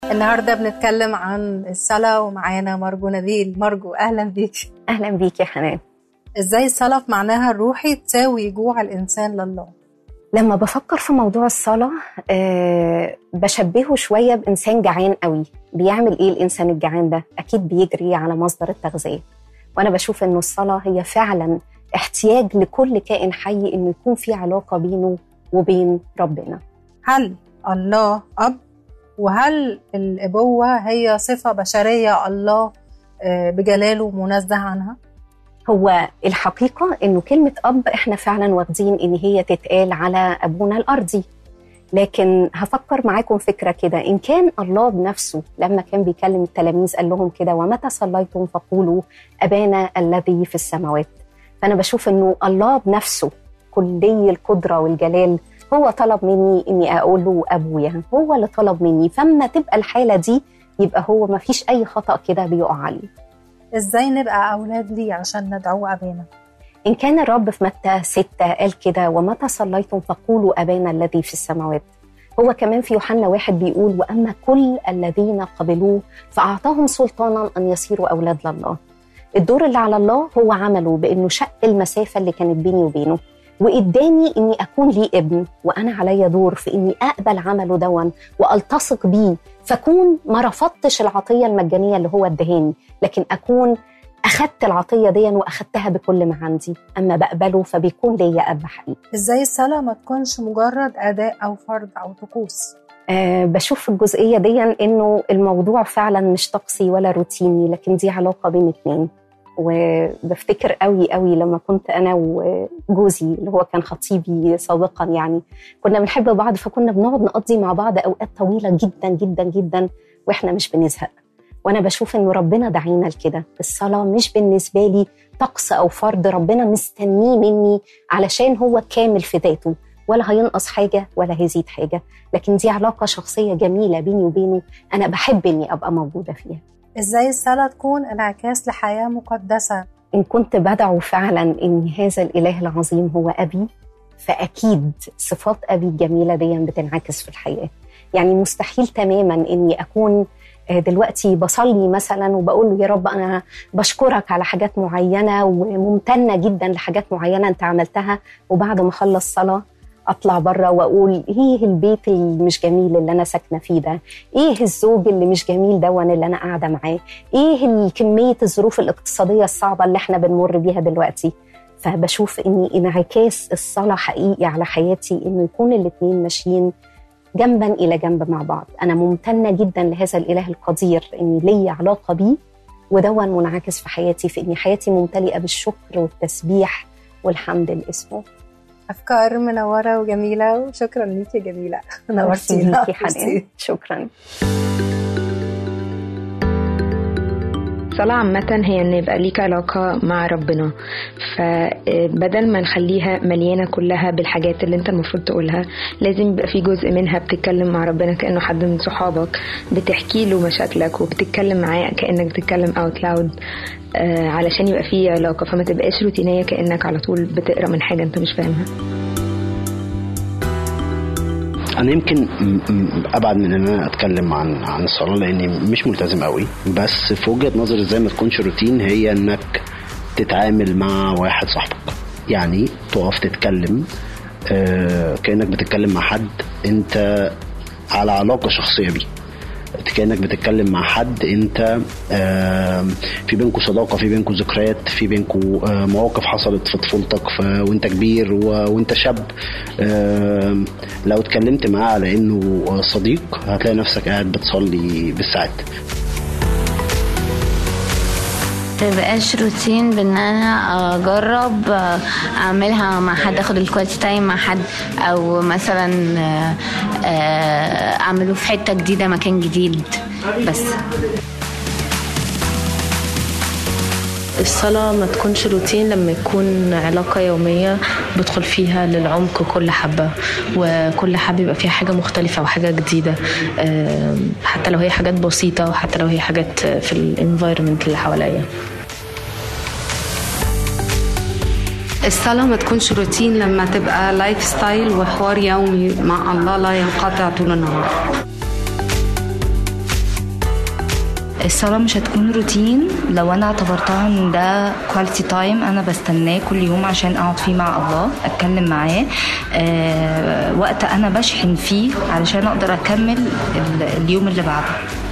النهارده بنتكلم عن الصلاة ومعانا مرجو نبيل مرجو أهلا بيك اهلا بيك يا حنان إزاي الصلاة في معناها الروحي تساوي جوع الإنسان لله لما بفكر في موضوع الصلاة أه بشبهه شوية بإنسان جعان قوي بيعمل إيه الإنسان الجعان ده؟ أكيد بيجري على مصدر التغذية وأنا بشوف إنه الصلاة هي فعلا احتياج لكل كائن حي إنه يكون في علاقة بينه وبين ربنا هل الله أب وهل الأبوة هي صفة بشرية الله آه، بجلاله منزه عنها؟ هو الحقيقة إنه كلمة أب إحنا فعلا واخدين إن هي تتقال على أبونا الأرضي لكن هفكر معاكم فكرة كده إن كان الله بنفسه لما كان بيكلم التلاميذ قال لهم كده ومتى صليتم فقولوا أبانا الذي في السماوات فأنا بشوف إنه الله بنفسه كلي القدرة والجلال هو طلب مني إني أقول له أبويا هو اللي طلب مني فما تبقى الحالة دي يبقى هو ما فيش أي خطأ كده بيقع عليه إزاي نبقى أولاد ليه عشان ندعوه أبانا؟ إن كان الرب في متى ستة قال كده ومتى صليتم فقولوا أبانا الذي في السماوات هو كمان في يوحنا واحد بيقول وأما كل الذين قبلوه فأعطاهم سلطانا أن يصيروا أولاد لله الدور اللي على الله هو عمله بأنه شق المسافة اللي كانت بيني وبينه وإداني إني أكون لي ابن وأنا عليا دور في إني أقبل عمله دون وألتصق بيه فأكون ما رفضتش العطية المجانية اللي هو ادهاني لكن أكون أخدت العطية دي وأخدتها بكل ما عندي أما بقبله فبيكون ليا أب حقيقي إزاي الصلاة ما تكونش مجرد أداء أو فرض أو طقوس؟ أه بشوف في الجزئية دي إنه الموضوع فعلا مش طقسي ولا روتيني لكن دي علاقة بين اتنين وبفتكر قوي قوي لما كنت انا وجوزي اللي هو كان خطيبي سابقا يعني كنا بنحب بعض فكنا بنقعد نقضي مع بعض اوقات طويله جدا جدا جدا واحنا مش بنزهق وانا بشوف انه ربنا دعينا لكده الصلاه مش بالنسبه لي طقس او فرض ربنا مستنيه مني علشان هو كامل في ذاته ولا هينقص حاجه ولا هيزيد حاجه لكن دي علاقه شخصيه جميله بيني وبينه انا بحب اني ابقى موجوده فيها إزاي الصلاة تكون انعكاس لحياة مقدسة؟ إن كنت بدعو فعلا إن هذا الإله العظيم هو أبي فأكيد صفات أبي الجميلة دي بتنعكس في الحياة يعني مستحيل تماما إني أكون دلوقتي بصلي مثلا وبقول له يا رب أنا بشكرك على حاجات معينة وممتنة جدا لحاجات معينة أنت عملتها وبعد ما أخلص صلاة اطلع بره واقول ايه البيت اللي مش جميل اللي انا ساكنه فيه ده ايه الزوج اللي مش جميل ده وانا اللي انا قاعده معاه ايه كميه الظروف الاقتصاديه الصعبه اللي احنا بنمر بيها دلوقتي فبشوف اني انعكاس الصلاه حقيقي على حياتي انه يكون الاثنين ماشيين جنبا الى جنب مع بعض انا ممتنه جدا لهذا الاله القدير اني لي علاقه بيه ودون منعكس في حياتي في اني حياتي ممتلئه بالشكر والتسبيح والحمد لاسمه أفكار منورة وجميلة وشكرا ليكي يا جميلة نورتينا ليكي حنان شكرا الصلاة عامة هي إن يبقى ليك علاقة مع ربنا فبدل ما نخليها مليانة كلها بالحاجات اللي أنت المفروض تقولها لازم يبقى في جزء منها بتتكلم مع ربنا كأنه حد من صحابك بتحكي له مشاكلك وبتتكلم معاه كأنك بتتكلم اوت لاود علشان يبقى في علاقة فما تبقاش روتينية كأنك على طول بتقرا من حاجة أنت مش فاهمها انا يمكن ابعد من ان انا اتكلم عن عن الصلاه لاني مش ملتزم قوي بس في وجهه نظري ازاي ما تكونش روتين هي انك تتعامل مع واحد صاحبك يعني تقف تتكلم آه كانك بتتكلم مع حد انت على علاقه شخصيه بيه كانك بتتكلم مع حد انت في بينكم صداقه في بينكم ذكريات في بينكم مواقف حصلت في طفولتك وانت كبير وانت شاب لو اتكلمت معاه على انه صديق هتلاقي نفسك قاعد بتصلي بالساعات متبقاش روتين بان انا اجرب اعملها مع حد اخد الكواليتي تايم مع حد او مثلا اعمله في حته جديده مكان جديد بس الصلاة ما تكونش روتين لما يكون علاقة يومية بدخل فيها للعمق كل حبة وكل حبة يبقى فيها حاجة مختلفة وحاجة جديدة حتى لو هي حاجات بسيطة وحتى لو هي حاجات في الانفايرمنت اللي حواليا الصلاة ما تكونش روتين لما تبقى لايف ستايل وحوار يومي مع الله لا ينقطع طول النهار الصلاة مش هتكون روتين لو أنا اعتبرتها إن ده كواليتي تايم أنا بستناه كل يوم عشان أقعد فيه مع الله أتكلم معاه آه وقت أنا بشحن فيه علشان أقدر أكمل ال- اليوم اللي بعده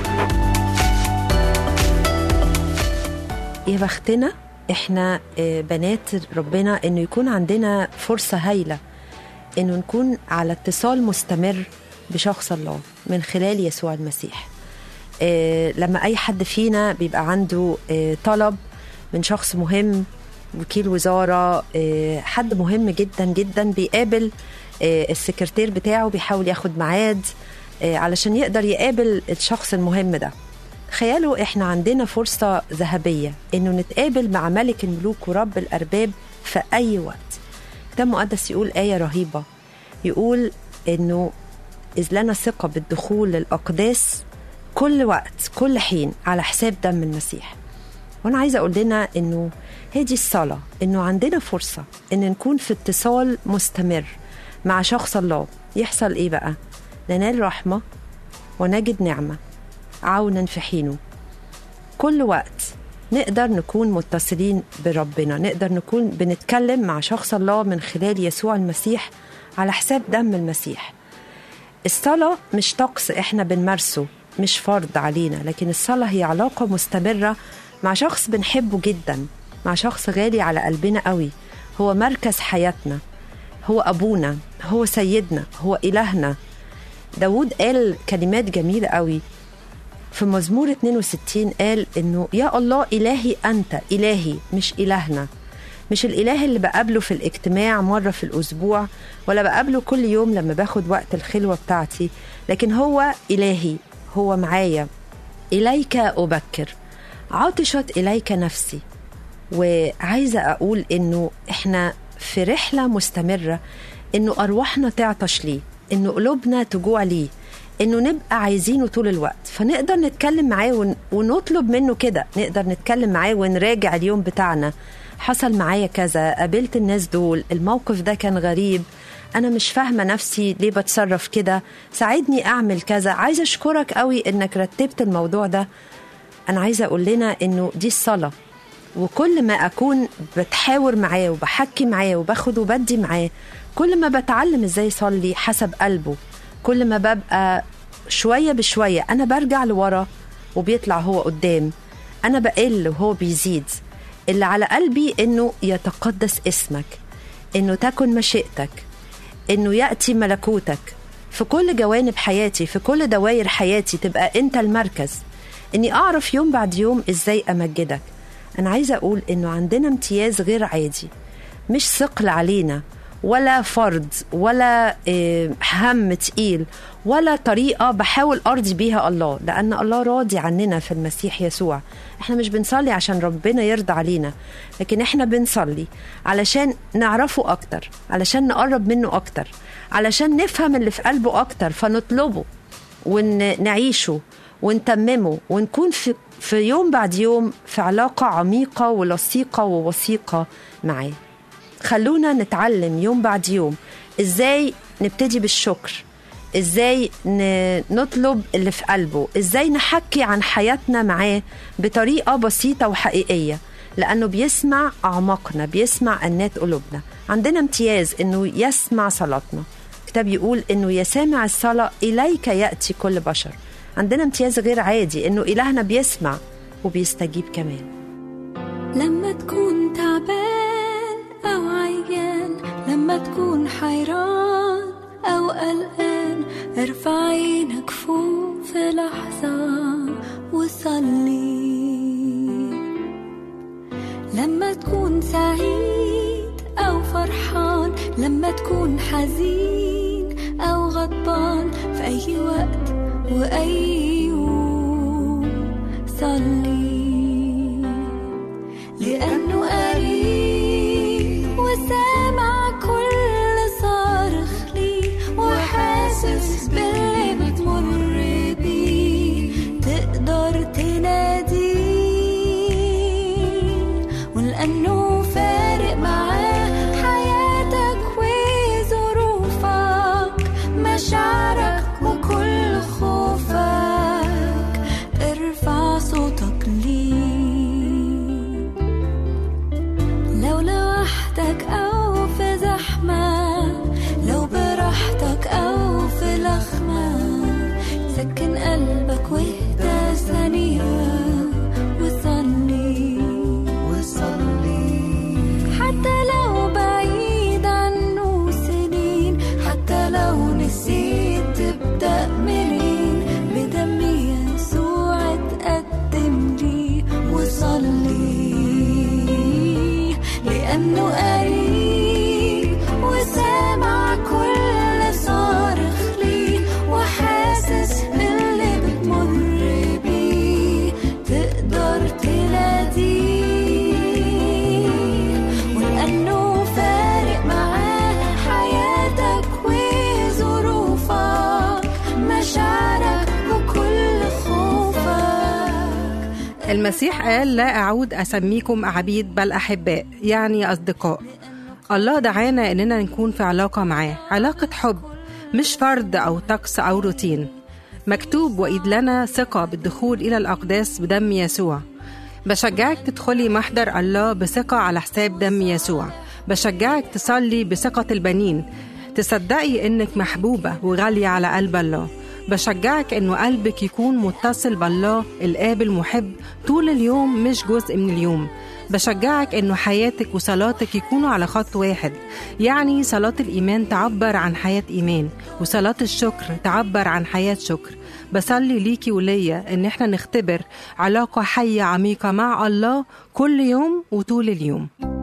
يا بختنا احنا آه، بنات ربنا انه يكون عندنا فرصه هايله انه نكون على اتصال مستمر بشخص الله من خلال يسوع المسيح آه، لما اي حد فينا بيبقى عنده آه، طلب من شخص مهم وكيل وزاره آه، حد مهم جدا جدا بيقابل آه، السكرتير بتاعه بيحاول ياخد ميعاد آه، علشان يقدر يقابل الشخص المهم ده تخيلوا احنا عندنا فرصة ذهبية انه نتقابل مع ملك الملوك ورب الارباب في اي وقت كتاب مقدس يقول آية رهيبة يقول انه إذ لنا ثقة بالدخول للأقداس كل وقت كل حين على حساب دم المسيح وانا عايزه اقول لنا انه هي دي الصلاه انه عندنا فرصه ان نكون في اتصال مستمر مع شخص الله يحصل ايه بقى ننال رحمه ونجد نعمه عونا في حينه كل وقت نقدر نكون متصلين بربنا نقدر نكون بنتكلم مع شخص الله من خلال يسوع المسيح على حساب دم المسيح الصلاة مش طقس احنا بنمارسه مش فرض علينا لكن الصلاة هي علاقة مستمرة مع شخص بنحبه جدا مع شخص غالي على قلبنا قوي هو مركز حياتنا هو أبونا هو سيدنا هو إلهنا داود قال كلمات جميلة قوي في مزمور 62 قال انه يا الله الهي انت الهي مش الهنا مش الاله اللي بقابله في الاجتماع مره في الاسبوع ولا بقابله كل يوم لما باخد وقت الخلوه بتاعتي لكن هو الهي هو معايا اليك ابكر عطشت اليك نفسي وعايزه اقول انه احنا في رحله مستمره انه ارواحنا تعطش ليه انه قلوبنا تجوع ليه انه نبقى عايزينه طول الوقت فنقدر نتكلم معاه ون... ونطلب منه كده نقدر نتكلم معاه ونراجع اليوم بتاعنا حصل معايا كذا قابلت الناس دول الموقف ده كان غريب انا مش فاهمه نفسي ليه بتصرف كده ساعدني اعمل كذا عايزه اشكرك قوي انك رتبت الموضوع ده انا عايزه اقول لنا انه دي الصلاه وكل ما اكون بتحاور معاه وبحكي معاه وباخد وبدي معاه كل ما بتعلم ازاي يصلي حسب قلبه كل ما ببقى شويه بشويه انا برجع لورا وبيطلع هو قدام انا بقل وهو بيزيد اللي على قلبي انه يتقدس اسمك انه تكن مشيئتك انه ياتي ملكوتك في كل جوانب حياتي في كل دوائر حياتي تبقى انت المركز اني اعرف يوم بعد يوم ازاي امجدك انا عايزه اقول انه عندنا امتياز غير عادي مش ثقل علينا ولا فرض ولا آه، هم تقيل ولا طريقه بحاول ارضي بيها الله لان الله راضي عننا في المسيح يسوع احنا مش بنصلي عشان ربنا يرضى علينا لكن احنا بنصلي علشان نعرفه اكتر علشان نقرب منه اكتر علشان نفهم اللي في قلبه اكتر فنطلبه ونعيشه ونتممه ونكون في في يوم بعد يوم في علاقة عميقة ولصيقة ووثيقة معاه خلونا نتعلم يوم بعد يوم ازاي نبتدي بالشكر ازاي ن- نطلب اللي في قلبه ازاي نحكي عن حياتنا معاه بطريقة بسيطة وحقيقية لأنه بيسمع أعماقنا بيسمع أنات قلوبنا عندنا امتياز أنه يسمع صلاتنا الكتاب يقول أنه يسامع الصلاة إليك يأتي كل بشر عندنا امتياز غير عادي أنه إلهنا بيسمع وبيستجيب كمان لما تكون تعبان أو عيان لما تكون حيران أو قلقان ارفع عينك فوق في لحظة وصلي لما تكون سعيد أو فرحان لما تكون حزين أو غضبان في أي وقت وأي يوم صلي لأنه قريب وسامع كل صارخ لي وحاسس باللي بتمر بيه تقدر تناديه ولأنه فارق معاه حياتك وظروفك مشاعرك وكل خوفك ارفع صوتك المسيح قال لا أعود أسميكم عبيد بل أحباء يعني أصدقاء الله دعانا إننا نكون في علاقة معاه علاقة حب مش فرد أو طقس أو روتين مكتوب وإذ لنا ثقة بالدخول إلى الأقداس بدم يسوع بشجعك تدخلي محضر الله بثقة على حساب دم يسوع بشجعك تصلي بثقة البنين تصدقي إنك محبوبة وغالية على قلب الله بشجعك إنه قلبك يكون متصل بالله الآب المحب طول اليوم مش جزء من اليوم بشجعك إنه حياتك وصلاتك يكونوا على خط واحد يعني صلاة الإيمان تعبر عن حياة إيمان وصلاة الشكر تعبر عن حياة شكر بصلي ليكي وليا إن إحنا نختبر علاقة حية عميقة مع الله كل يوم وطول اليوم